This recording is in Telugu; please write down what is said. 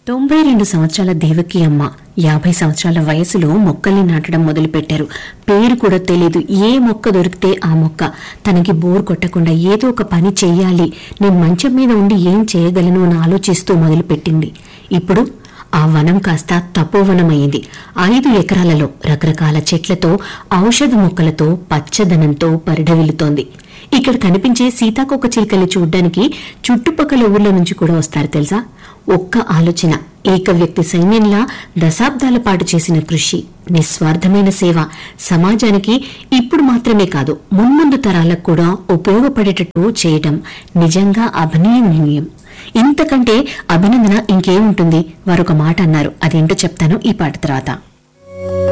తొంభై రెండు సంవత్సరాల దేవకి అమ్మ యాభై సంవత్సరాల వయసులో మొక్కల్ని నాటడం మొదలుపెట్టారు పేరు కూడా తెలియదు ఏ మొక్క దొరికితే ఆ మొక్క తనకి బోర్ కొట్టకుండా ఏదో ఒక పని చెయ్యాలి నేను మంచం మీద ఉండి ఏం చేయగలను అని ఆలోచిస్తూ మొదలుపెట్టింది ఇప్పుడు ఆ వనం కాస్త తపోవనమైంది ఐదు ఎకరాలలో రకరకాల చెట్లతో ఔషధ మొక్కలతో పచ్చదనంతో పరిఢవిల్లుతోంది ఇక్కడ కనిపించే సీతాకోక చిలుకల్ని చూడ్డానికి చుట్టుపక్కల ఊర్ల నుంచి కూడా వస్తారు తెలుసా ఒక్క ఆలోచన ఏక వ్యక్తి సైన్యంలా దశాబ్దాల పాటు చేసిన కృషి నిస్వార్థమైన సేవ సమాజానికి ఇప్పుడు మాత్రమే కాదు మున్ముందు తరాలకు కూడా ఉపయోగపడేటట్టు చేయటం నిజంగా అభినందనీయం ఇంతకంటే అభినందన ఇంకేముంటుంది వారొక మాట అన్నారు అదేంటో చెప్తాను ఈ పాట తర్వాత